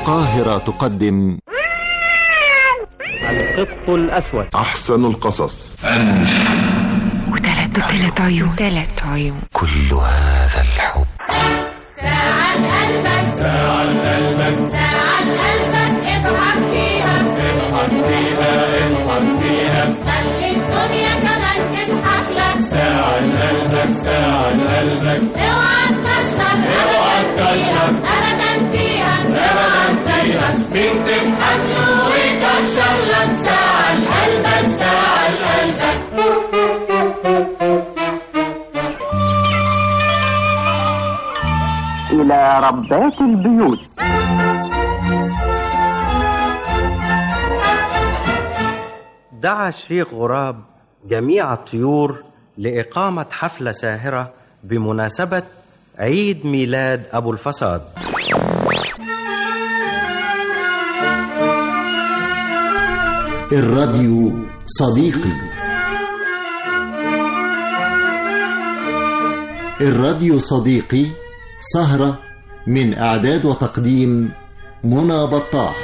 القاهرة تقدم القط الأسود أحسن القصص وثلاث وثلاث عيون ثلاث عيون كل هذا الحب ساعة قلبك ساعة قلبك ساعة قلبك اضحك فيها اضحك فيها اضحك فيها خلي الدنيا كمان تضحك لك ساعة قلبك ساعة قلبك اوعى تكشر اوعى تكشر ابدا فيها اوعى تكشر مين تضحك له ويكشر لك ساعة قلبك ساعة قلبك إلى ربات البيوت دعا الشيخ غراب جميع الطيور لإقامة حفلة ساهرة بمناسبة عيد ميلاد أبو الفساد الراديو صديقي الراديو صديقي سهرة من إعداد وتقديم منى بطاح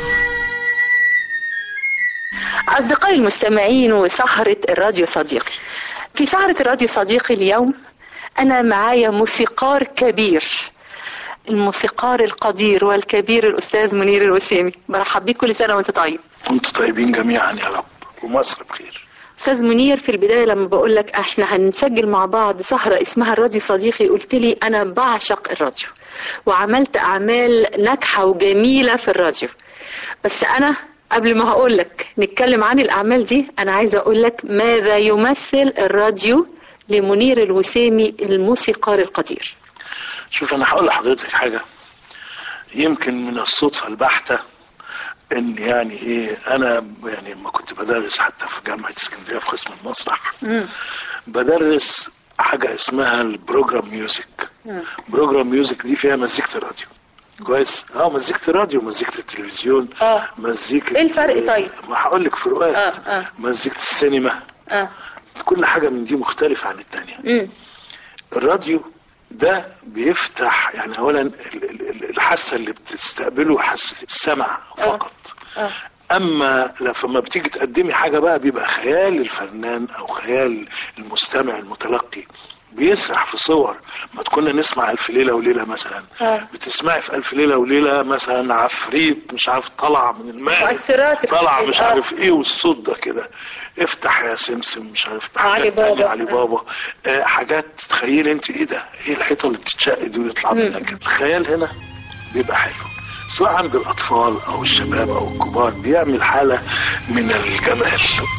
أصدقائي المستمعين وسهرة الراديو صديقي في سهرة الراديو صديقي اليوم أنا معايا موسيقار كبير الموسيقار القدير والكبير الأستاذ منير الوسيمي برحب بيك كل سنة وأنت طيب وانتم طيبين جميعا يا رب ومصر بخير أستاذ منير في البداية لما بقول لك احنا هنسجل مع بعض سهرة اسمها الراديو صديقي قلت لي أنا بعشق الراديو وعملت أعمال ناجحة وجميلة في الراديو بس أنا قبل ما هقول لك نتكلم عن الأعمال دي أنا عايزة أقول لك ماذا يمثل الراديو لمنير الوسيمي الموسيقار القدير شوف انا هقول لحضرتك حاجه يمكن من الصدفه البحته ان يعني ايه انا يعني لما كنت بدرس حتى في جامعه اسكندريه في قسم المسرح بدرس حاجه اسمها البروجرام ميوزك بروجرام ميوزك دي فيها مزيكه الراديو كويس اه مزيكه الراديو مزيكه التلفزيون آه. مزيكه إيه الفرق طيب؟ ما هقول لك فروقات آه، آه. مزيكه السينما اه كل حاجه من دي مختلفه عن التانيه امم الراديو ده بيفتح يعني اولا ال- ال- ال- الحاسه اللي بتستقبله حاسه السمع فقط اه اما لما بتيجي تقدمي حاجه بقى بيبقى خيال الفنان او خيال المستمع المتلقي بيسرح في صور ما كنا نسمع الف ليله وليله مثلا آه. بتسمعي في الف ليله وليله مثلا عفريت مش عارف طلع من الماء مؤثرات طلع الخفيف، مش آه. عارف ايه والصوت ده كده افتح يا سمسم مش عارف علي حاجات تانية، بابا. علي بابا آه حاجات تخيلي انت ايه ده ايه الحيطه اللي بتتشق دي ويطلع منها كده الخيال هنا بيبقى حلو سواء عند الاطفال او الشباب او الكبار بيعمل حاله من الجمال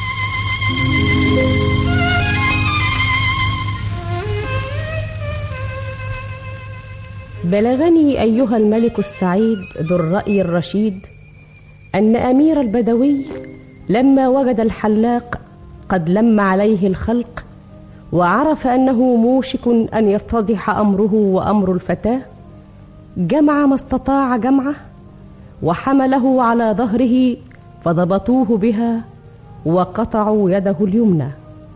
بلغني أيها الملك السعيد ذو الرأي الرشيد أن أمير البدوي لما وجد الحلاق قد لم عليه الخلق وعرف أنه موشك أن يتضح أمره وأمر الفتاة جمع ما استطاع جمعه وحمله على ظهره فضبطوه بها وقطعوا يده اليمنى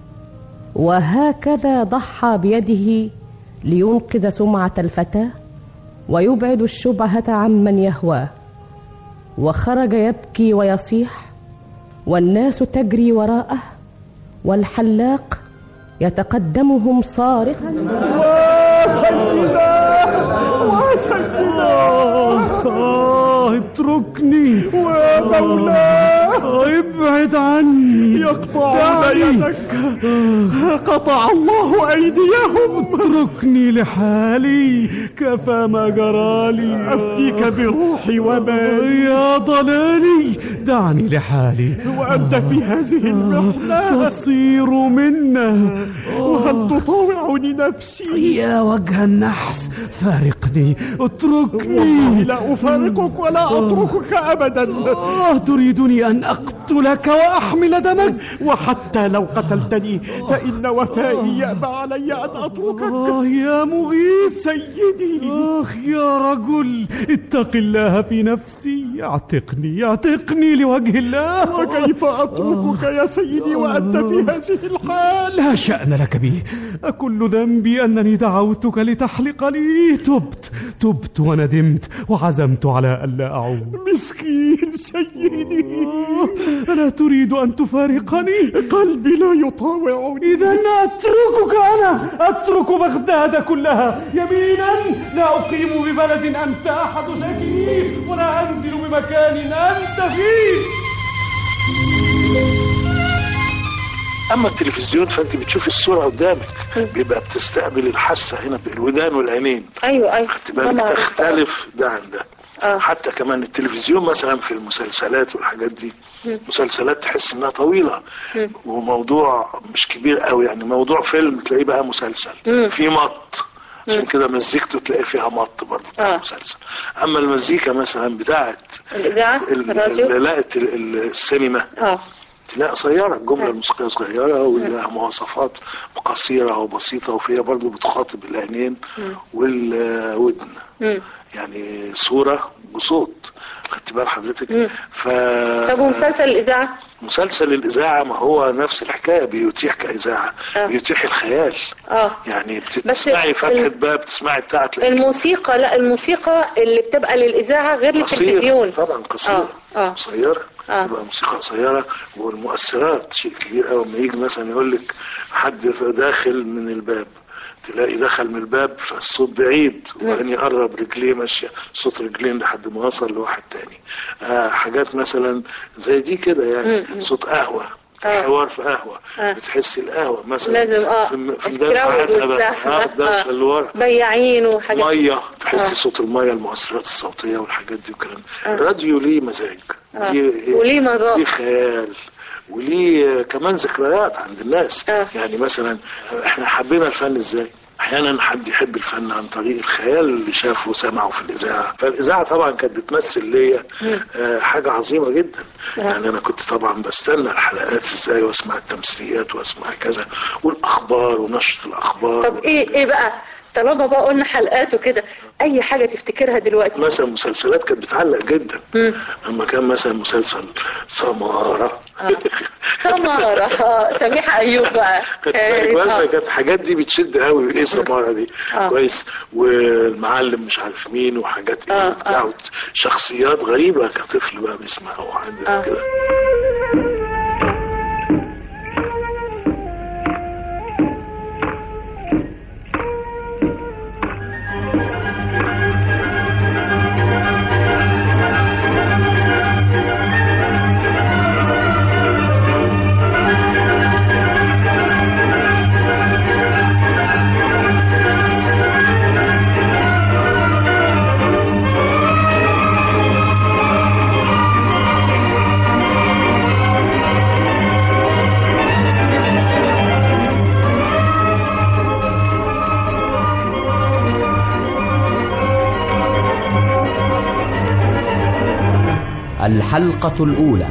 وهكذا ضحى بيده لينقذ سمعة الفتاة ويبعد الشبهة عمن يهواه وخرج يبكي ويصيح والناس تجري وراءه والحلاق يتقدمهم صارخا آه اتركني ومولاه ابعد عني يقطع يدك قطع الله أيديهم اتركني لحالي كفى ما جرالي أفديك بروحي ومالي يا ضلالي دعني لحالي وأنت في هذه المحنة تصير منا وهل تطاوعني نفسي يا وجه النحس فارقني اتركني والله لا أفارقك ولا أتركك أبدا آه تريدني أن أقتلك وأحمل دمك وحتى لو قتلتني فإن وفائي يأبى علي أن أتركك آه يا مغيث سيدي آخ يا رجل اتق الله في نفسي اعتقني اعتقني لوجه الله وكيف أتركك يا سيدي وأنت في هذه الحال لا شأن لك بي أكل ذنبي أنني دعوتك لتحلق لي تبت تبت وندمت وعزمت على ألا لا أعود مسكين سيدي ألا تريد أن تفارقني قلبي لا يطاوعني إذا أتركك أنا أترك بغداد كلها يمينا لا أقيم ببلد أنت أحد ساكنيه ولا أنزل بمكان أنت فيه اما التلفزيون فانت بتشوف الصوره قدامك بيبقى بتستقبل الحاسه هنا بالودان والعينين ايوه ايوه خدت بالك طبعاً. تختلف ده عن ده آه. حتى كمان التلفزيون مثلا في المسلسلات والحاجات دي مسلسلات تحس انها طويله مم. وموضوع مش كبير قوي يعني موضوع فيلم تلاقيه بقى مسلسل مم. في مط عشان مم. كده مزيكته تلاقي فيها مط برضه بتاع آه. المسلسل اما المزيكا مثلا بتاعت الاذاعه ال- الراديو ال- لا التل- ال- السينما اه تلاقي قصيرة الجملة الموسيقية صغيرة ولها مواصفات قصيرة وبسيطة وفيها برضو بتخاطب العينين والودن مم. يعني صورة بصوت خدت بال حضرتك مم. ف طب ومسلسل الاذاعه مسلسل الإذاعة ما هو نفس الحكاية بيتيح كإذاعة آه. بيتيح الخيال اه يعني بس بتسمعي فتحة ال- باب تسمعي بتاعة الموسيقى لا الموسيقى اللي بتبقى للاذاعه غير قصير للتلفزيون طبعا قصير اه اه قصيرة آه. تبقى موسيقى قصيرة والمؤثرات شيء كبير قوي لما يجي مثلا يقول لك حد داخل من الباب تلاقي دخل من الباب فالصوت بعيد وبعدين يقرب رجليه ماشية صوت رجلين لحد ما وصل لواحد تاني آه حاجات مثلا زي دي كده يعني مم. صوت قهوة آه. حوار في قهوة آه. بتحسي القهوة مثلا لازم اه في, الم- في الكراود المدافعات بقى والزحمة. اه الدوشة اللي ورا بياعين وحاجات ميه تحسي آه. صوت الميه المؤثرات الصوتيه والحاجات دي والكلام آه. الراديو ليه مزاج آه. ليه وليه مذاق. ليه خيال وليه كمان ذكريات عند الناس آه. يعني مثلا احنا حبينا الفن ازاي احيانا حد يحب الفن عن طريق الخيال اللي شافه وسمعه في الاذاعه فالاذاعه طبعا كانت بتمثل ليا آه، حاجه عظيمه جدا يعني انا كنت طبعا بستنى الحلقات ازاي واسمع التمثيليات واسمع كذا والاخبار ونشره الاخبار طب ايه ايه بقى طالما بقى قلنا حلقات وكده اي حاجه تفتكرها دلوقتي مثلا مسلسلات كانت بتعلق جدا مم. اما كان مثلا مسلسل سمارة آه. سمارة آه، سميحة أيوب بقى كانت كانت- كويس آه. كانت الحاجات دي بتشد قوي ايه سمارة دي آه. كويس والمعلم مش عارف مين وحاجات ايه آه، وبتاع آه. شخصيات غريبة كطفل بقى بيسمعها وحاجات آه. كده الحلقة الأولى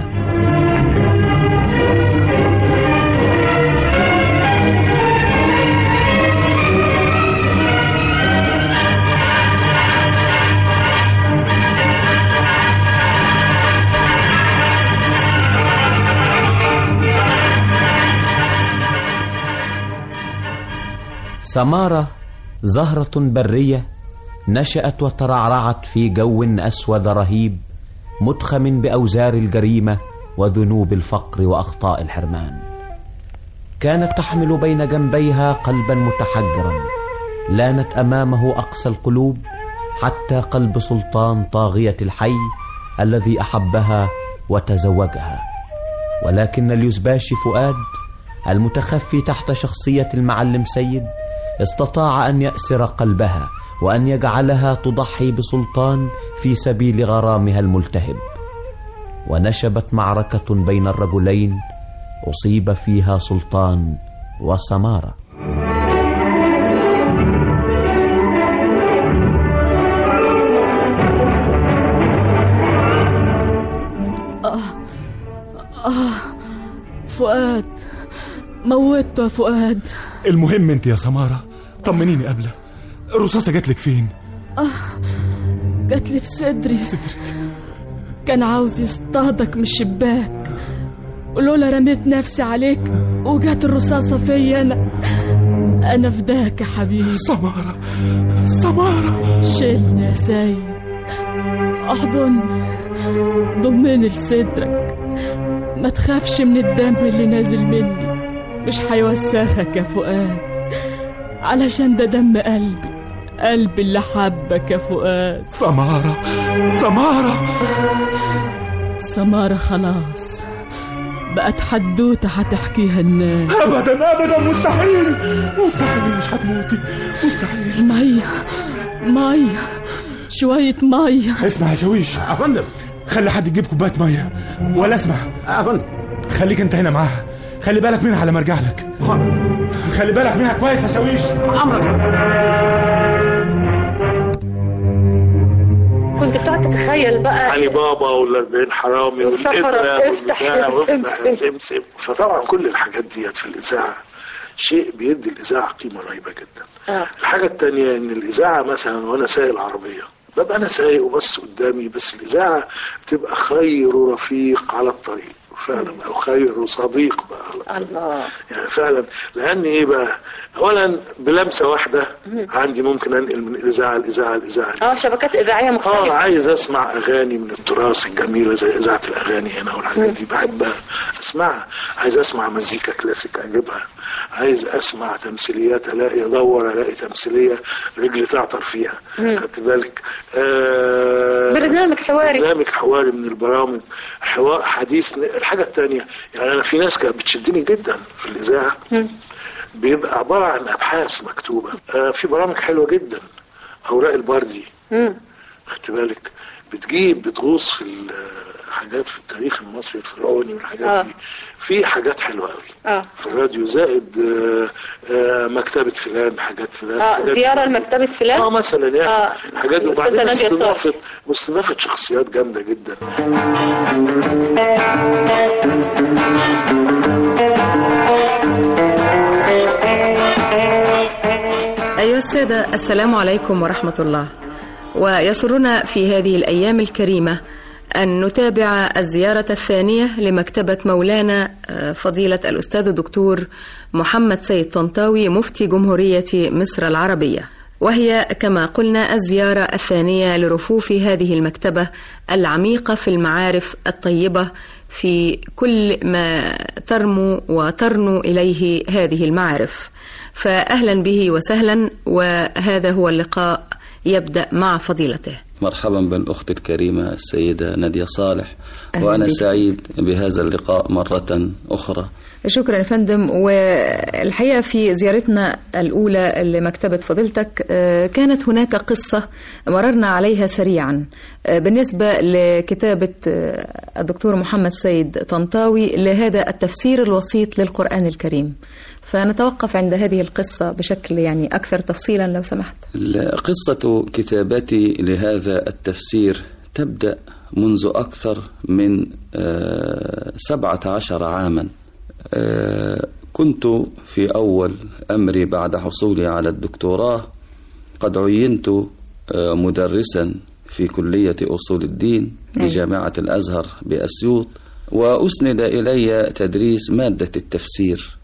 سمارة زهرة برية نشأت وترعرعت في جو أسود رهيب مدخم بأوزار الجريمة وذنوب الفقر وأخطاء الحرمان كانت تحمل بين جنبيها قلبا متحجرا لانت أمامه أقسى القلوب حتى قلب سلطان طاغية الحي الذي أحبها وتزوجها ولكن اليزباشي فؤاد المتخفي تحت شخصية المعلم سيد استطاع أن يأسر قلبها وأن يجعلها تضحي بسلطان في سبيل غرامها الملتهب ونشبت معركة بين الرجلين أصيب فيها سلطان وسمارة آه فؤاد موته يا فؤاد المهم انت يا سمارة طمنيني قبله الرصاصة جات لك فين آه جات لي في صدري كان عاوز يصطادك من الشباك ولولا رميت نفسي عليك وجات الرصاصة فيا أنا أنا فداك يا حبيبي سمارة سمارة شيلني يا سيد احضن ضمني لصدرك ما تخافش من الدم اللي نازل مني مش هيوسخك يا فؤاد علشان ده دم قلبي قلبي اللي حبك يا فؤاد سمارة سمارة سمارة خلاص بقت حدوتة هتحكيها الناس أبدا أبدا مستحيل مستحيل مش هتموتي مستحيل مية مية شوية مية اسمع يا شويش يا فندم خلي حد يجيب كوباية مية ولا اسمع يا فندم خليك انت هنا معاها خلي بالك منها على ما ارجع لك خلي بالك منها كويس يا شويش كنت بتقعد تتخيل بقى علي بابا والأربعين حرامي والسفرة والقدرة افتح يا والبتاع وافتح يا سمسم. سمسم فطبعا كل الحاجات ديت في الإذاعة شيء بيدي الإذاعة قيمة رهيبة جدا آه. الحاجة التانية إن الإذاعة مثلا وأنا سايق العربية ببقى أنا سايق وبس قدامي بس الإذاعة بتبقى خير رفيق على الطريق فعلا أو خير صديق بقى الله يعني فعلا لان ايه بقى اولا بلمسه واحده عندي ممكن انقل من الاذاعه لاذاعه لاذاعه اه شبكات اذاعيه اه مختلفه عايز اسمع اغاني من التراث الجميله زي اذاعه الاغاني هنا والحاجات دي بحبها اسمعها عايز اسمع مزيكا كلاسيك اجيبها عايز اسمع تمثيليات الاقي ادور الاقي تمثيليه رجلي تعطر فيها مم. خدت بالك آه برنامج حواري برنامج حواري من البرامج حوار حديث الحاجه الثانيه يعني انا في ناس كانت بتشدني جدا في الاذاعه مم. بيبقى عباره عن ابحاث مكتوبه آه في برامج حلوه جدا اوراق البردي مم. خدت بالك بتجيب بتغوص في الحاجات في التاريخ المصري الفرعوني والحاجات آه. دي في حاجات حلوه قوي اه في الراديو زائد آه، آه، مكتبه فلان حاجات فلان اه حاجات زياره لمكتبه فلان اه مثلا يعني آه. الحاجات دي الأستاذة وبعدين نادية صالح. استضافه واستضافه شخصيات جامده جدا أيها السادة السلام عليكم ورحمة الله ويسرنا في هذه الأيام الكريمة أن نتابع الزيارة الثانية لمكتبة مولانا آه، فضيلة الأستاذ الدكتور محمد سيد طنطاوي مفتي جمهورية مصر العربية وهي كما قلنا الزيارة الثانية لرفوف هذه المكتبة العميقة في المعارف الطيبة في كل ما ترمو وترنو إليه هذه المعارف فأهلا به وسهلا وهذا هو اللقاء يبدأ مع فضيلته مرحبا بالأخت الكريمة السيدة نادية صالح أهلا وأنا بك. سعيد بهذا اللقاء مرة أخرى شكرا يا فندم والحقيقة في زيارتنا الأولى لمكتبة فضيلتك آه، كانت هناك قصة مررنا عليها سريعا آه، بالنسبة لكتابة آه، الدكتور محمد سيد طنطاوي لهذا التفسير الوسيط للقرآن الكريم فنتوقف عند هذه القصة بشكل يعني أكثر تفصيلا لو سمحت قصة كتابتي لهذا التفسير تبدأ منذ أكثر من آه، سبعة عشر عاما آه، كنت في أول أمري بعد حصولي على الدكتوراه قد عينت آه، مدرسا في كلية أصول الدين بجامعة الأزهر بأسيوط وأسند إلي تدريس مادة التفسير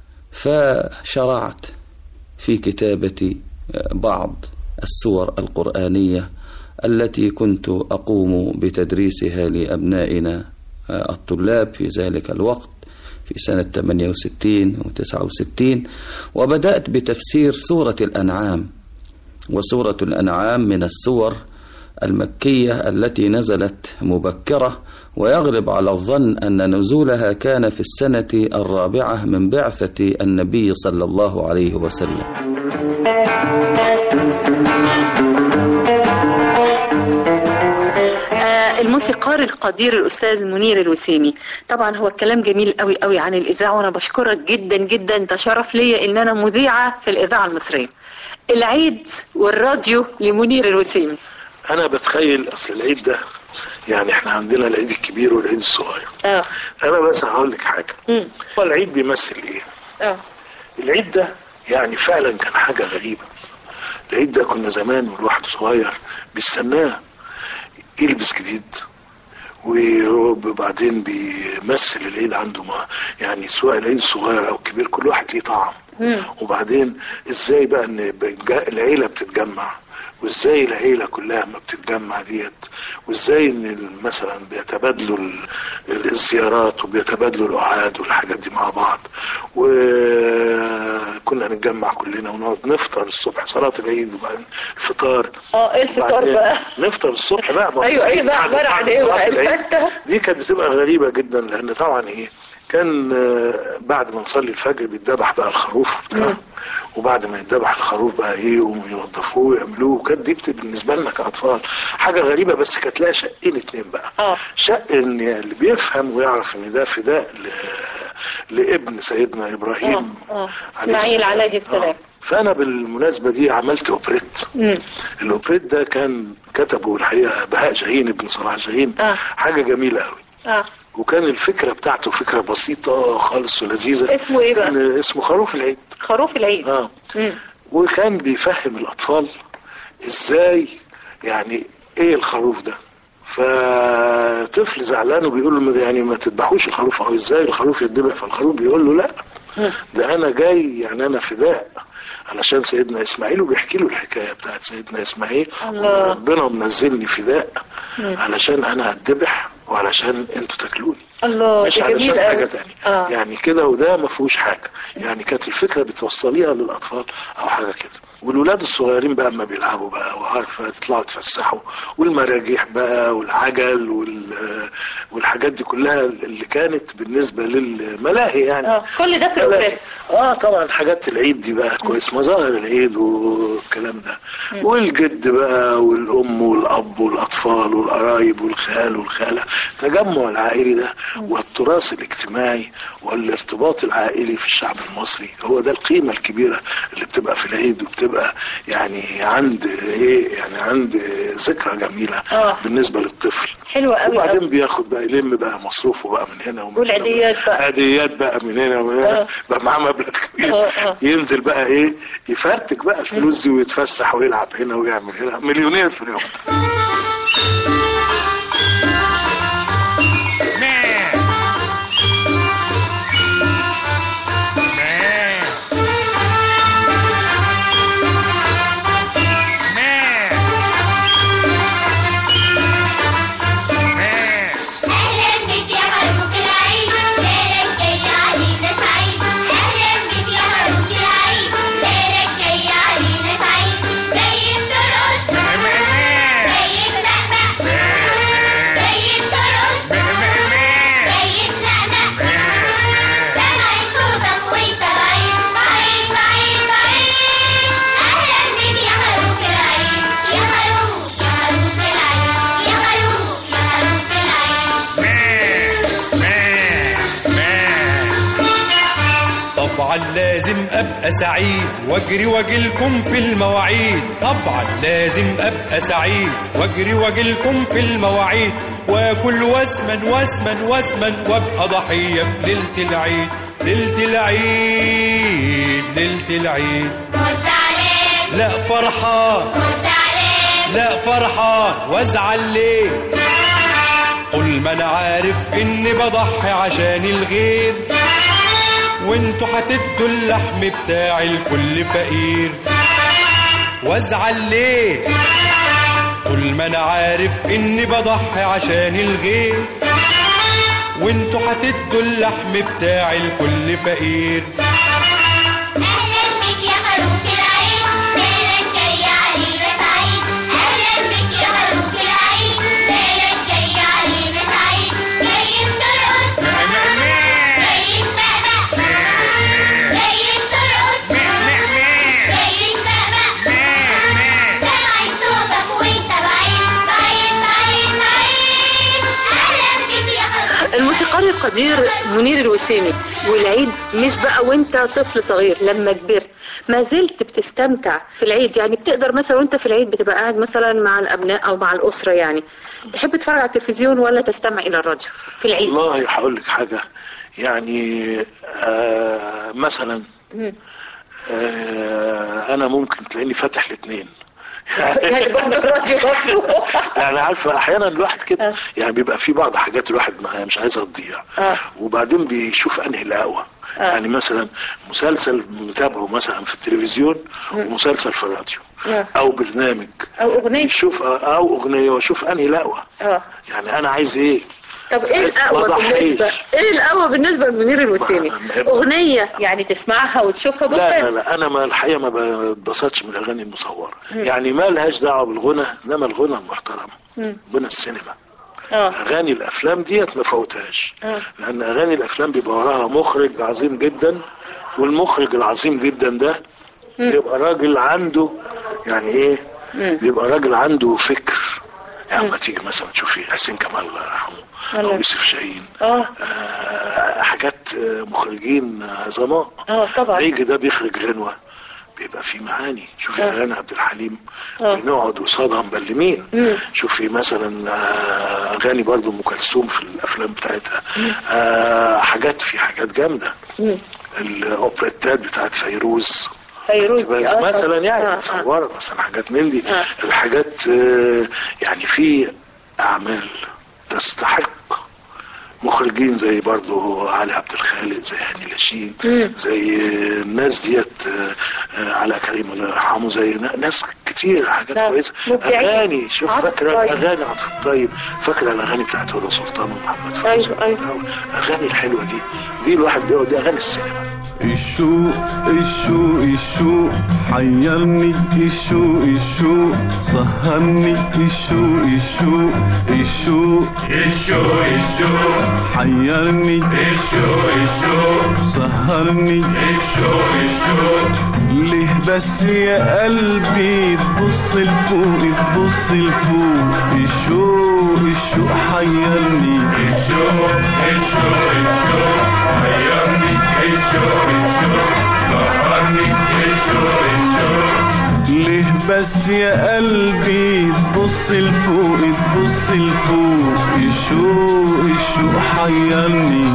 فشرعت في كتابة بعض السور القرآنية التي كنت أقوم بتدريسها لأبنائنا الطلاب في ذلك الوقت في سنة 68 و 69 وبدأت بتفسير سورة الأنعام وسورة الأنعام من السور المكية التي نزلت مبكرة ويغلب على الظن أن نزولها كان في السنة الرابعة من بعثة النبي صلى الله عليه وسلم آه، الموسيقار القدير الاستاذ منير الوسيمي طبعا هو الكلام جميل قوي قوي عن الاذاعه وانا بشكرك جدا جدا ده شرف ليا ان انا مذيعه في الاذاعه المصريه العيد والراديو لمنير الوسيمي انا بتخيل اصل العيد ده يعني احنا عندنا العيد الكبير والعيد الصغير اه انا بس هقول لك حاجه مم. هو العيد بيمثل ايه اه العيد ده يعني فعلا كان حاجه غريبه العيد ده كنا زمان والواحد صغير بيستناه يلبس جديد وبعدين بيمثل العيد عنده ما يعني سواء العيد الصغير او الكبير كل واحد ليه طعم مم. وبعدين ازاي بقى ان بنج- العيله بتتجمع وازاي العيله كلها ما بتتجمع ديت وازاي ان ال- مثلا بيتبادلوا ال- ال- الزيارات وبيتبادلوا القعاد والحاجات دي مع بعض وكنا نتجمع كلنا ونقعد نفطر الصبح صلاه العيد وبعدين الفطار اه ايه الفطار وبعدين بقى نفطر الصبح بقى ما- ايوه ايه بقى بعد- عباره عن بعد ايه صلاة بقى العيد. الفته دي كانت بتبقى غريبة جدا لأن طبعا إيه كان آه، بعد ما نصلي الفجر بيتذبح بقى الخروف بتاع وبعد ما يتذبح الخروف بقى ايه يقوموا ينضفوه ويعملوه وكانت دي بت- بالنسبه لنا كاطفال حاجه غريبه بس كانت لها شقين اتنين بقى اه شق ان اللي بيفهم ويعرف ان ده فداء ل... لابن سيدنا ابراهيم اه عليه اسماعيل السلام. عليه السلام فانا بالمناسبه دي عملت اوبريت مم. الاوبريت ده كان كتبه الحقيقه بهاء جاهين ابن صلاح جاهين اه حاجه جميله قوي اه وكان الفكره بتاعته فكره بسيطه خالص ولذيذه اسمه ايه بقى؟ كان اسمه خروف العيد خروف العيد اه مم. وكان بيفهم الاطفال ازاي يعني ايه الخروف ده فطفل زعلان وبيقول له يعني ما تذبحوش الخروف او ازاي الخروف يتذبح فالخروف بيقول له لا ده انا جاي يعني انا فداء علشان سيدنا اسماعيل وبيحكي له الحكايه بتاعت سيدنا اسماعيل الله. ربنا منزلني فداء مم. علشان انا اتذبح وعلشان انتوا تاكلوني الله مش ده علشان جميل حاجه قوي تانية اه يعني كده وده ما فيهوش حاجه يعني كانت الفكره بتوصليها للاطفال او حاجه كده والولاد الصغيرين بقى اما بيلعبوا بقى وعارفه تطلعوا تفسحوا والمراجيح بقى والعجل وال والحاجات دي كلها اللي كانت بالنسبه للملاهي يعني اه كل ده في ملاهي. الاوبريت اه طبعا حاجات العيد دي بقى كويس مظاهر العيد والكلام ده مم. والجد بقى والام والاب والاطفال والقرايب والخال والخاله التجمع العائلي ده والتراث الاجتماعي والارتباط العائلي في الشعب المصري هو ده القيمه الكبيره اللي بتبقى في العيد وبتبقى يعني عند ايه يعني عند ذكرى جميله اه بالنسبه للطفل حلوة قوي وبعدين قوي بياخد بقى يلم بقى مصروفه بقى من هنا ومن هنا والعيديات بقى عاديات بقى من هنا ومن هنا آه. بقى معاه مبلغ كبير اه اه ينزل بقى ايه يفرتك بقى الفلوس دي ويتفسح ويلعب هنا ويعمل هنا مليونير في اليوم أهلا بك يا خروف العيد ليلك جاي علينا سعيد أهلا بك يا خروف العيد ليلك جاي علينا سعيد جاي ترقص جاي تنقنق جاي ترقص جاي تنقنق سامع صوتك وانت بعيد بعيد بعيد بعيد أهلا بك يا خروف العيد يا خروف يا خروف العيد يا خروف يا خروف العيد طبعا لازم ابقى سعيد واجري واجيلكم في المواعيد طبعا لازم ابقى سعيد واجري واجيلكم في المواعيد واكل واسمن واسمن واسمن وابقى ضحيه في ليله العيد ليله العيد ليله العيد وزعلان لا فرحان وزعلان لا فرحان وازعل ليه قل ما انا عارف اني بضحي عشان الغير وانتوا هتدوا اللحم بتاعي لكل فقير وازعل ليه قل ما انا عارف اني بضحي عشان الغير وانتوا هتدوا اللحم بتاعي لكل فقير أهلا بك يا خروف العيد ليلك جاي علينا سعيد أهلا بك يا خروف العيد ليلك جاي علينا سعيد جاي ترقص جاي تنقنق جاي ترقص جاي تنقنق سامع صوتك وانت بعيد بعيد بعيد بعيد أهلا بك يا خروف الموسيقار القدير منير الوسيمي والعيد مش بقى وانت طفل صغير لما كبرت ما زلت بتستمتع في العيد يعني بتقدر مثلا وانت في العيد بتبقى قاعد مثلا مع الابناء او مع الاسره يعني تحب تتفرج على التلفزيون ولا تستمع الى الراديو في العيد والله هقول لك حاجه يعني آه مثلا مم. آه انا ممكن تلاقيني فاتح الاثنين يعني برضه الراديو مفتوح يعني عارفه احيانا الواحد كده يعني بيبقى في بعض حاجات الواحد ما مش عايزها تضيع اه وبعدين بيشوف انهي الاقوى آه. يعني مثلا مسلسل متابعه مثلا في التلفزيون ومسلسل في الراديو آه. او برنامج او اغنيه شوف او اغنيه واشوف انهي الاقوى اه يعني انا عايز ايه طب ايه الاقوى ما ضحيش. بالنسبه ايه الاقوى بالنسبه لمنير الوسيمي اغنيه يعني تسمعها وتشوفها لا لا بكره لا انا ما الحقيقه ما بتبسطش من الاغاني المصوره مم. يعني ما لهاش دعوه بالغنى انما الغنى المحترم مم. غنى السينما اه اغاني الافلام ديت ما فوتهاش اه لان اغاني الافلام بيبقى وراها مخرج عظيم جدا والمخرج العظيم جدا ده مم. بيبقى راجل عنده يعني ايه مم. بيبقى راجل عنده فكر يعني لما تيجي مثلا تشوفي حسين كمال الله يرحمه او الله. يوسف شاهين اه آه، حاجات آه، مخرجين عظماء اه طبعا يجي ده بيخرج غنوة بيبقى في معاني شوفي آه. اغاني عبد الحليم آه. بنقعد قصادها مبلمين مم. شوفي مثلا آه، اغاني برضو ام كلثوم في الافلام بتاعتها آه، حاجات في حاجات جامده مم. الاوبريتات بتاعت فيروز فيروز دي، اه مثلا طبعا. يعني آه، آه. متصوره مثلا حاجات من دي آه. الحاجات آه، يعني في اعمال تستحق مخرجين زي برضو علي عبد الخالق زي هاني لاشين مم. زي الناس ديت آه، آه، على كريم الله يرحمه زي نا- ناس كتير حاجات نعم. كويسه مبدعين. اغاني شوف عاطف فاكره طيب. اغاني عاطف الطيب فاكره الاغاني بتاعت هدى سلطان ومحمد فوزي ايوه ايوه الاغاني الحلوه دي دي الواحد بيقعد دي اغاني السينما الشوق الشوق الشوق حيرني الشوق الشوق سهرني الشوق الشوق الشوق الشوق الشوق حيرني الشوق الشوق سهرني الشوق الشوق ليه بس يا قلبي تبص لفوق تبص لفوق الشوق الشوق حيرني الشوق الشوق الشوق حيرني الشوق الشوق سهرني الشوق الشوق ليه بس يا قلبي تبص لفوق تبص لفوق الشوق الشوق حيرني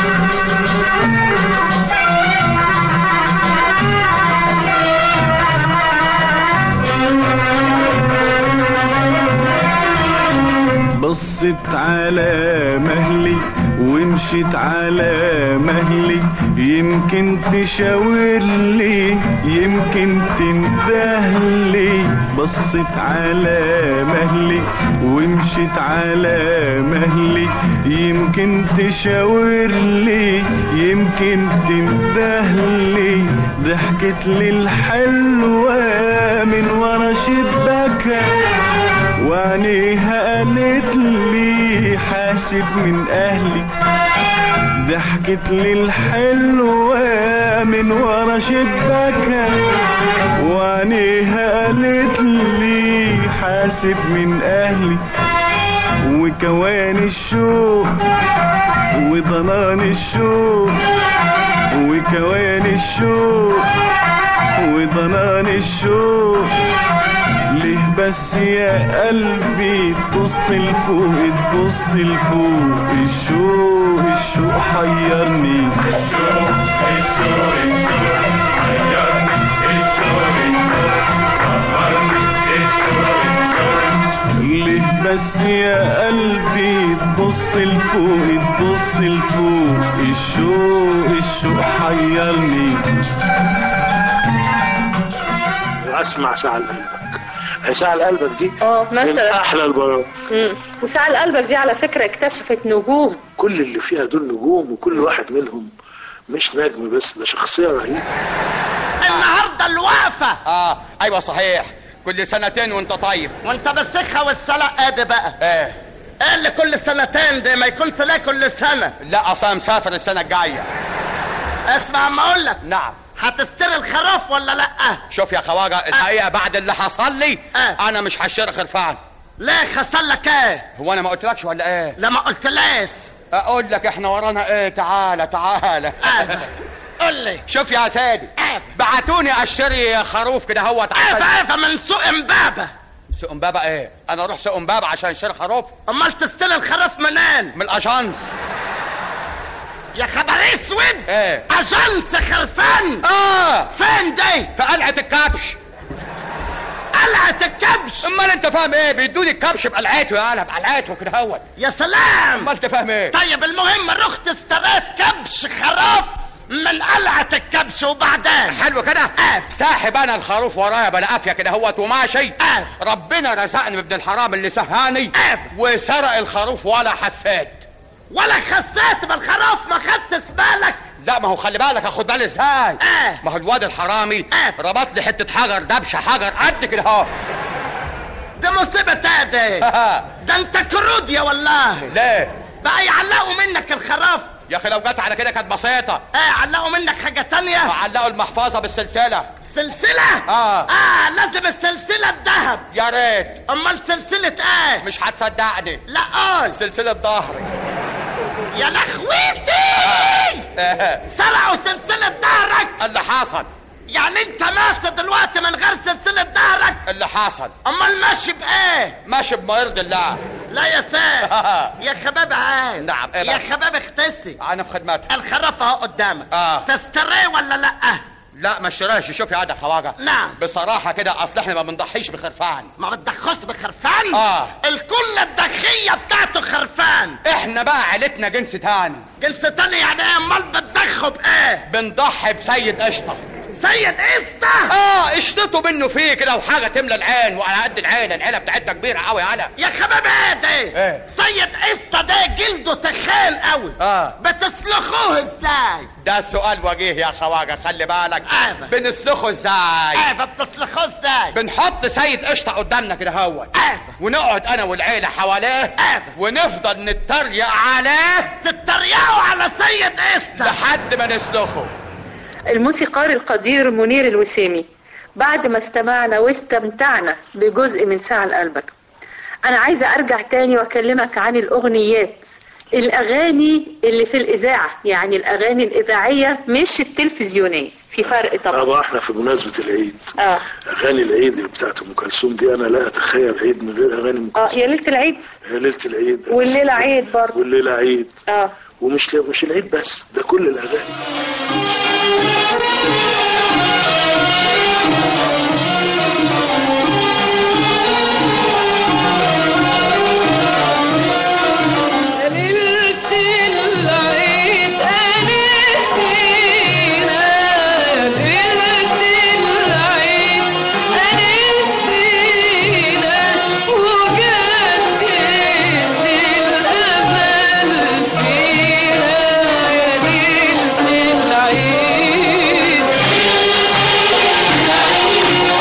بصت على مهلي ومشيت على مهلي يمكن تشاور لي يمكن تندهلي بصت على مهلي ومشيت على مهلي يمكن تشاور لي يمكن تندهلي ضحكت لي الحلوة من ورا شباكها وعينيها قالت لي حاسب من اهلي ضحكت لي الحلوة من ورا شباكها وعينيها قالت لي حاسب من اهلي وكوان الشوق وضنان الشوق وكوان الشوق وضنان الشوق ليه بس يا قلبي تبص لفوق تبص لفوق الشوق الشوق حيرني الشوق الشوق الشوق حيرني الشوق الشوق ليه بس يا قلبي تبص لفوق تبص لفوق الشوق الشوق حيرني اسمع ساعة قلبك ساعة قلبك دي اه من مثلا احلى البرامج مم. وساعة قلبك دي على فكرة اكتشفت نجوم كل اللي فيها دول نجوم وكل واحد منهم مش نجم بس ده شخصية رهيبة النهارده الوقفه اه ايوه صحيح كل سنتين وانت طيب وانت بالسخه والسلق ادي بقى ايه ايه اللي كل سنتين ده ما يكونش لا كل سنه لا اصلا مسافر السنه الجايه اسمع اما اقول لك نعم هتستري الخراف ولا لا شوف يا خواجه الحقيقه بعد اللي حصل لي آه. انا مش هشتري خرفان ليه حصل لك ايه هو انا ما قلتلكش ولا ايه لا ما قلتلاش اقول لك احنا ورانا ايه تعالى تعالى قول لي شوف يا سيدي بعتوني اشتري خروف كده هو عيفه عيفه من سوق امبابه سوق امبابه ايه انا اروح سوق امبابه عشان اشتري خروف امال تستلي الخراف منين من الاجانس يا خبر اسود ايه اجنس خرفان اه فين دي في قلعه الكبش قلعة الكبش امال انت فاهم ايه بيدوني الكبش بقلعته يا انا بقلعته كده هو يا سلام امال انت فاهم ايه طيب المهم رحت اشتريت كبش خراف من قلعة الكبش وبعدين حلو كده ساحب انا الخروف ورايا بلا قافيه كده هوت وماشي ربنا رزقني بابن الحرام اللي سهاني وسرق الخروف ولا حسيت ولا خسيت بالخراف ما خدتش بالك لا ما هو خلي بالك اخد بالي ازاي ما هو الواد الحرامي ربط لي حته حجر دبشه حجر قد كده اهو ده مصيبة ايه ده ده انت كروديا والله ليه بقى يعلقوا منك الخراف يا اخي لو جت على كده كانت بسيطه ايه علقوا منك حاجة تانية علقوا المحفظه بالسلسله سلسلة اه اه لازم السلسلة الذهب يا ريت امال سلسلة ايه مش هتصدقني لا قول سلسله ظهري يا لخويتي سرقوا سلسلة ظهرك اللي حصل يعني انت ماشي دلوقتي من غير سلسلة ظهرك اللي حصل امال ماشي بايه ماشي بما يرضي الله لا يا سيد يا خباب عين نعم إيه يا بقى؟ خباب اختسي انا في خدمتك الخرافة اهو قدامك اه تستريه ولا لا لا ما اشتراش شوف يا عادة خواجه نعم بصراحه كده اصل احنا ما بنضحيش بخرفان ما بتدخلش بخرفان اه الكل الدخية بتاعته خرفان احنا بقى عيلتنا جنس تاني جنس تاني يعني ايه امال بتضخوا بايه بنضحي بسيد قشطه سيد قشطة اه قشطته منه فيه كده وحاجه تملى العين وعلى قد العين العيله بتاعتنا كبيره قوي يا علا يا خباب ايه ده ايه سيد قشطة ده جلده تخان قوي اه بتسلخوه ازاي ده سؤال وجيه يا خواجه خلي بالك آه. بنسلخه ازاي ايه بتسلخوه ازاي بنحط سيد قشطه قدامنا كده هو آه. ونقعد انا والعيله حواليه آه. ونفضل نتريق عليه تتريقوا على سيد قشطة لحد ما نسلخه الموسيقار القدير منير الوسيمي بعد ما استمعنا واستمتعنا بجزء من ساعة لقلبك أنا عايزة أرجع تاني وأكلمك عن الأغنيات الأغاني اللي في الإذاعة يعني الأغاني الإذاعية مش التلفزيونية في فرق طبعا طبعا احنا في مناسبة العيد آه اغاني العيد اللي بتاعت ام كلثوم دي انا لا اتخيل عيد من غير اغاني ام آه يا ليلة العيد هي ليلة العيد والليلة عيد برضه والليلة عيد آه ومش مش العيد بس ده كل الاغاني العيد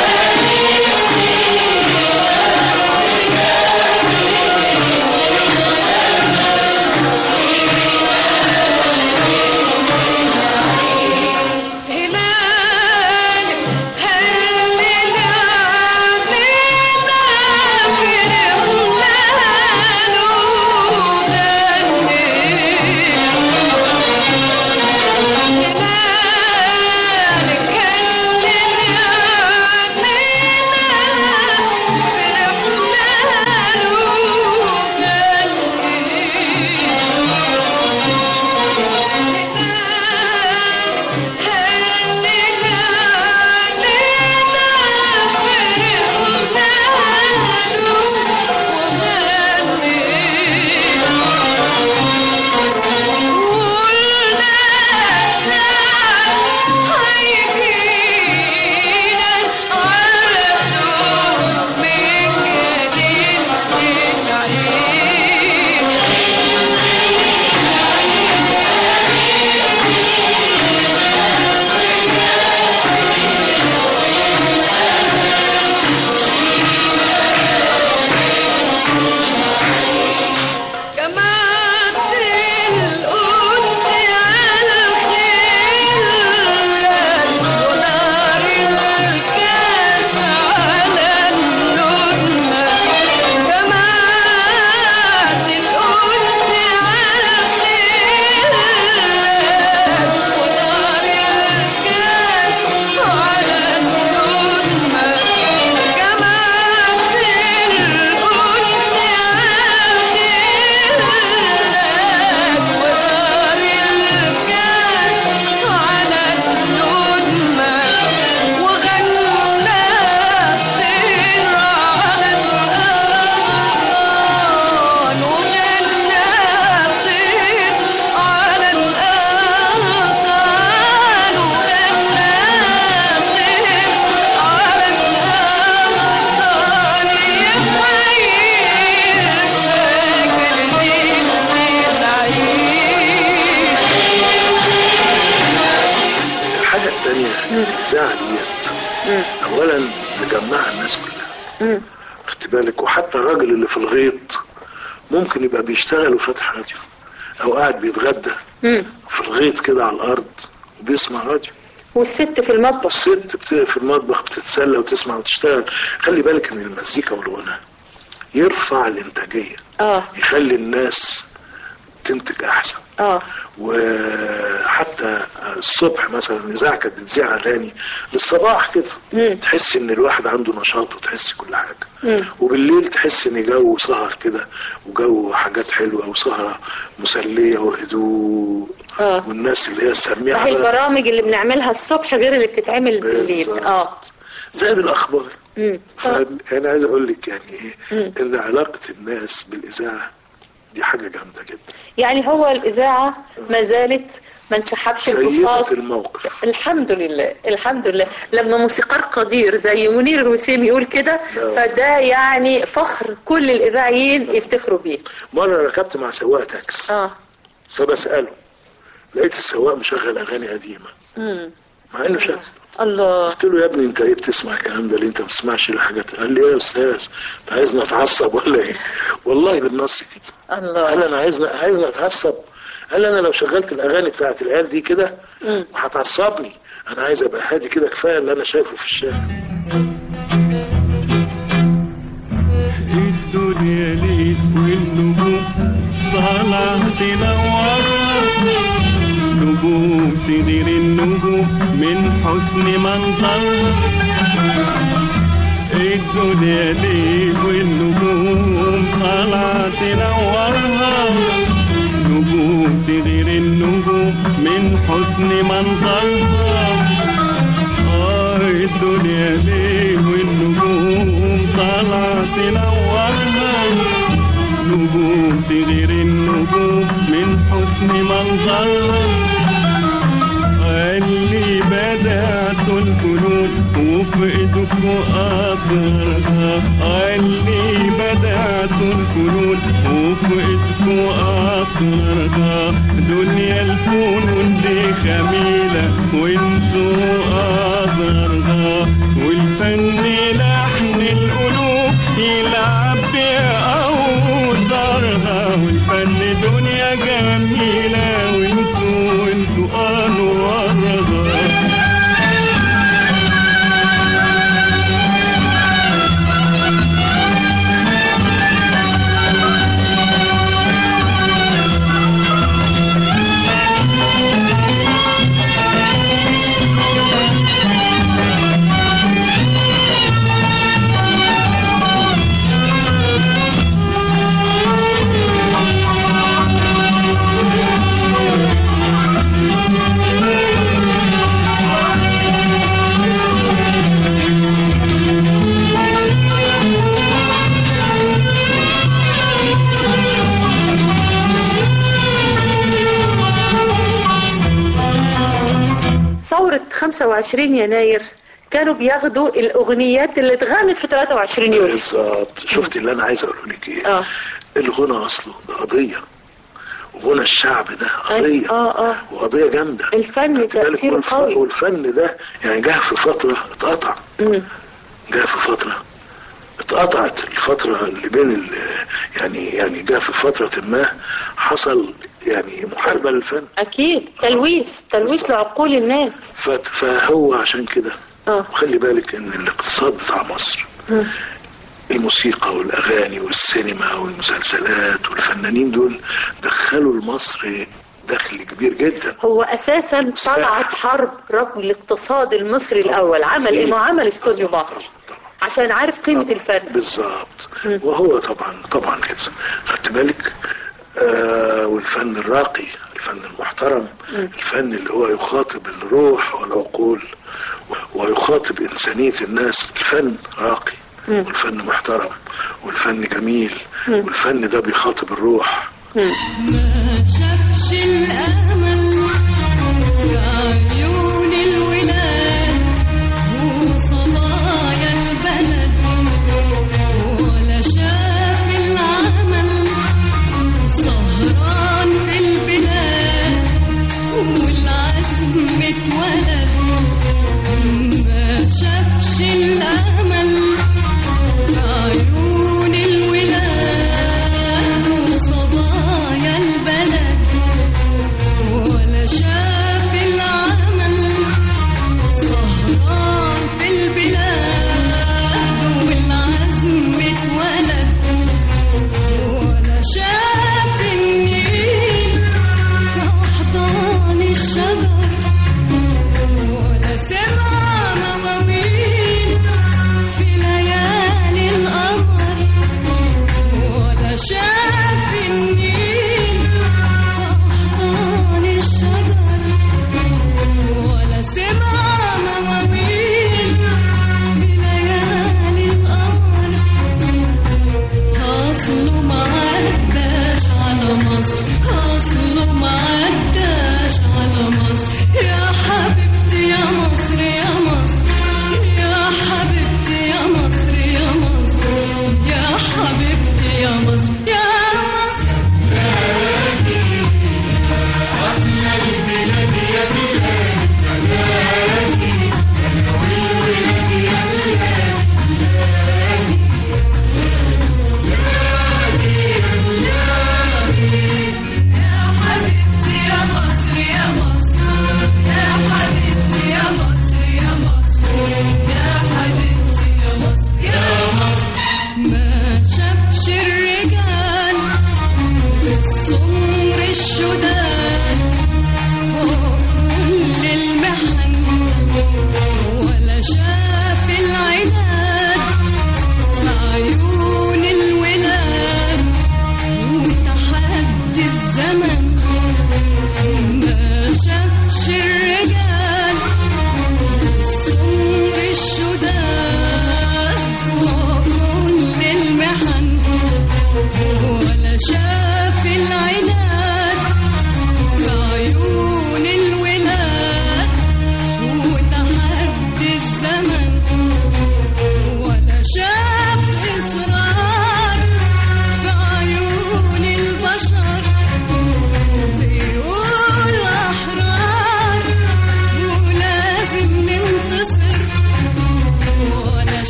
التانية الإذاعة ديت أولا مجمعة الناس كلها خدت بالك وحتى الراجل اللي في الغيط ممكن يبقى بيشتغل وفاتح راديو أو قاعد بيتغدى في الغيط كده على الأرض وبيسمع راديو والست في المطبخ الست بت- في المطبخ بتتسلى وتسمع وتشتغل خلي بالك ان المزيكا والغناء يرفع الانتاجيه اه يخلي الناس تنتج احسن اه وحتى الصبح مثلا الاذاعه كانت بتذيع اغاني للصباح كده تحس ان الواحد عنده نشاط وتحس كل حاجه مم. وبالليل تحس ان جو سهر كده وجو حاجات حلوه وسهره مسليه وهدوء اه والناس اللي هي السميعه هي بقى البرامج اللي بنعملها الصبح غير اللي بتتعمل بالليل بالظبط. اه زائد الاخبار مم. فانا عايز اقول لك يعني ايه مم. ان علاقه الناس بالاذاعه دي حاجه جامده جدا يعني هو الإذاعة ما زالت ما انسحبش سيدة البساط الموقف الحمد لله الحمد لله لما موسيقار قدير زي منير الوسيم يقول كده نعم. فده يعني فخر كل الإذاعيين يفتخروا بيه مره ركبت مع سواق تاكس اه فبساله لقيت السواق مشغل اغاني قديمه مم. مع انه شغل الله قلت له يا ابني انت ايه بتسمع الكلام ده اللي انت ما بتسمعش الحاجات قال لي ايه يا استاذ انت عايزني اتعصب ولا ايه والله بالنص كده الله قال انا عايزني عايزني اتعصب قال انا لو شغلت الاغاني بتاعت العيال دي كده مم. هتعصبني انا عايز ابقى هادي كده كفايه اللي انا شايفه في الشارع الدنيا ليك والنجوم طالعة تنورها نجوم تدير النجوم من حسن منظرها الدنيا ليك والنجوم طالعة تنورها نجوم تدير النجوم من حسن منظرها آه الدنيا ليه والنجوم طالعة تنورها نجوم تغير النجوم من حسن منظرها اللي بدأت الفنون وفي ايدك وأثرها اللي بدأت الفنون وفي ايدك وأثرها دنيا الفنون دي خميلة وانتوا أثرها والفن لحن القلوب يلعب بأوتارها والفن دنيا جميلة وانتوا وانتوا أنوارها ثورة 25 يناير كانوا بياخدوا الأغنيات اللي اتغنت في 23 يوليو بالظبط شفت اللي انا عايز اقوله لك ايه اه الغنى اصله ده قضيه وغنى الشعب ده قضيه اه اه وقضيه جامده الفن خدت بالك تأثيره والف- قوي والفن ده يعني جه في فتره اتقطع مم. جه في فتره اتقطعت الفتره اللي بين ال- يعني يعني جه في فتره ما حصل يعني محاربه للفن أكيد تلويث تلويث لعقول الناس فت- فهو عشان كده اه وخلي بالك ان الاقتصاد بتاع مصر مم. الموسيقى والاغاني والسينما والمسلسلات والفنانين دول دخلوا لمصر دخل كبير جدا هو اساسا طلعت حرب رغم الاقتصاد المصري الاول عمل ايه ما عمل استوديو مصر عشان عارف قيمه الفن بالظبط وهو طبعا طبعا كده خدت بالك آه والفن الراقي الفن المحترم مم. الفن اللي هو يخاطب الروح والعقول و- ويخاطب إنسانية الناس الفن راقي مم. والفن محترم والفن جميل مم. والفن ده بيخاطب الروح شافش الأمل في عيون الولاد وصبايا البلد ولا شاف العمل سهران في البلاد والعزم اتولد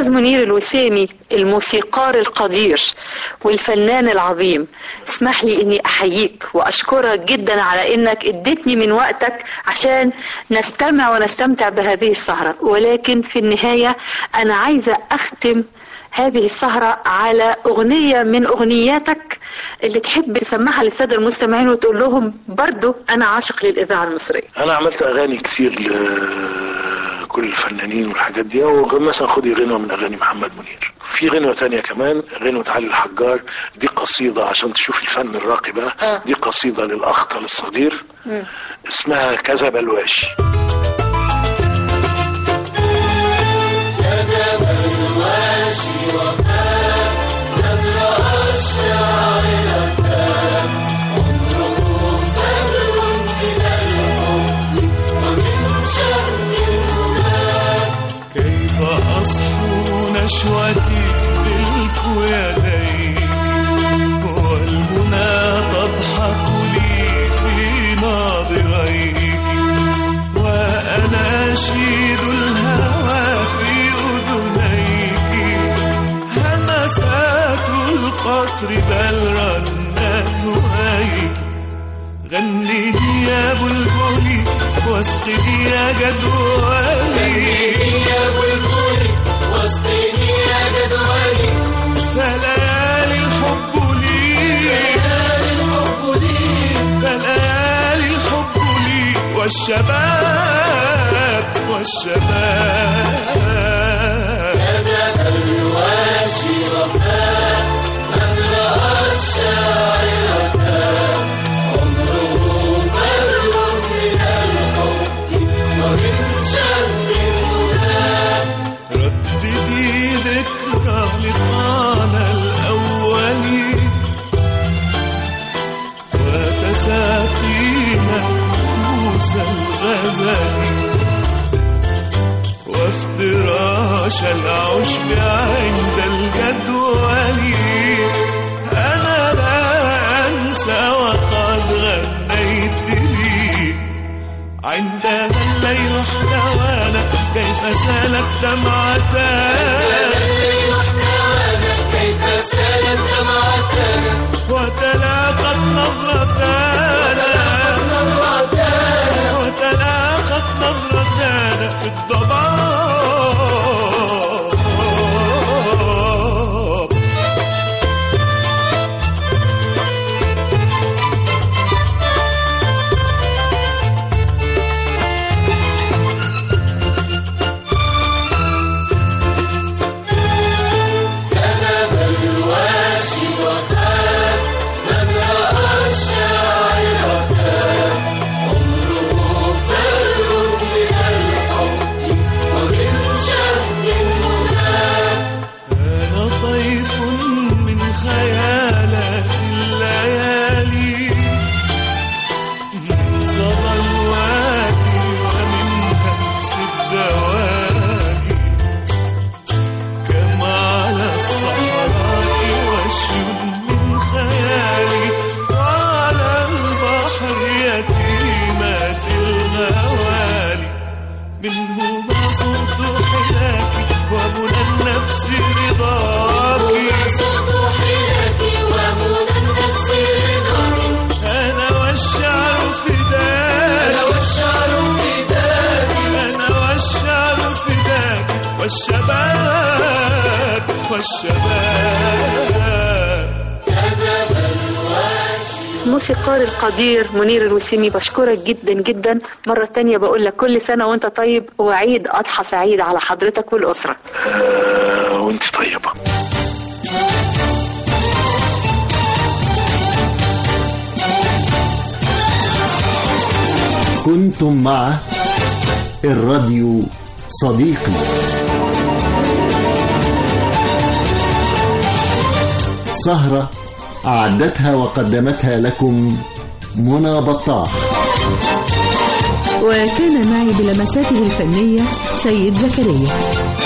الأستاذ منير الوسيمي الموسيقار القدير والفنان العظيم اسمح لي إني أحييك وأشكرك جدا على إنك اديتني من وقتك عشان نستمع ونستمتع بهذه السهرة ولكن في النهاية أنا عايزة أختم هذه السهرة على أغنية من أغنياتك اللي تحب تسمعها للسادة المستمعين وتقول لهم برضو أنا عاشق للإذاعة المصرية انا عملت اغاني كتير لكل الفنانين والحاجات دي ومثلا خدي غنوه من اغاني محمد منير في غنوه تانية كمان غنوه علي الحجار دي قصيده عشان تشوف الفن الراقي بقى آه. دي قصيده للاخطل الصغير اسمها كذب الواشي كذب الواشي وفاء نبرأ الشاعر كان عمره فجر من الحب ومن شهد الهدى كيف أصحو نشوتي ملك يديك والمنى تضحك لي في ناظريك وأناشيد الهوى في أذنيك همسات القطر بل رنات هيك غني لي يا بلبلي واسقني يا جدولي يا بلبلي واسقيني يا جدولي فليالي الحب لي ليالي الحب لي فليالي الحب لي والشباب والشباب كذب الواشي وفاء من رأى الشاعر كان عمره فجر من الحب ومن شهد الهدى رددي ذكرى لقانا الأول وتساقينا كؤوس الغزل وافتراش العشب عند الجدول أنا لا أنسى وقد غنيت لي عندما الليل احتوانا كيف سالت دمعتان كيف سالت دمعتنا وتلاقت نظرتان وتلاقت نظرتان في الضباب كذب الواشي وفاء من رأى الشاعر كان عمره فجر من الحب ومن شهد الهدى أنا طيف من خيالات الليالي من صدى الوادي ومن همس الدوالي كما على الصحراء وشي من خيالي وعلى البحر يتيمات الغوالي منهما صوت حلاك ومنى النفس رضاك صوت حيلتي ومنى النفس رضاك أنا والشعر فداك أنا والشعر فداك أنا والشعر فداك والشباب والشباب كذب الواشي الموسيقار القدير منير الوسيمي بشكرك جدا جدا مرة تانية بقول لك كل سنة وانت طيب وعيد أضحى سعيد على حضرتك والأسرة آه وانت طيبه كنتم مع الراديو صديقي سهرة أعدتها وقدمتها لكم منى بطاح وكان معي بلمساته الفنية سيد زكريا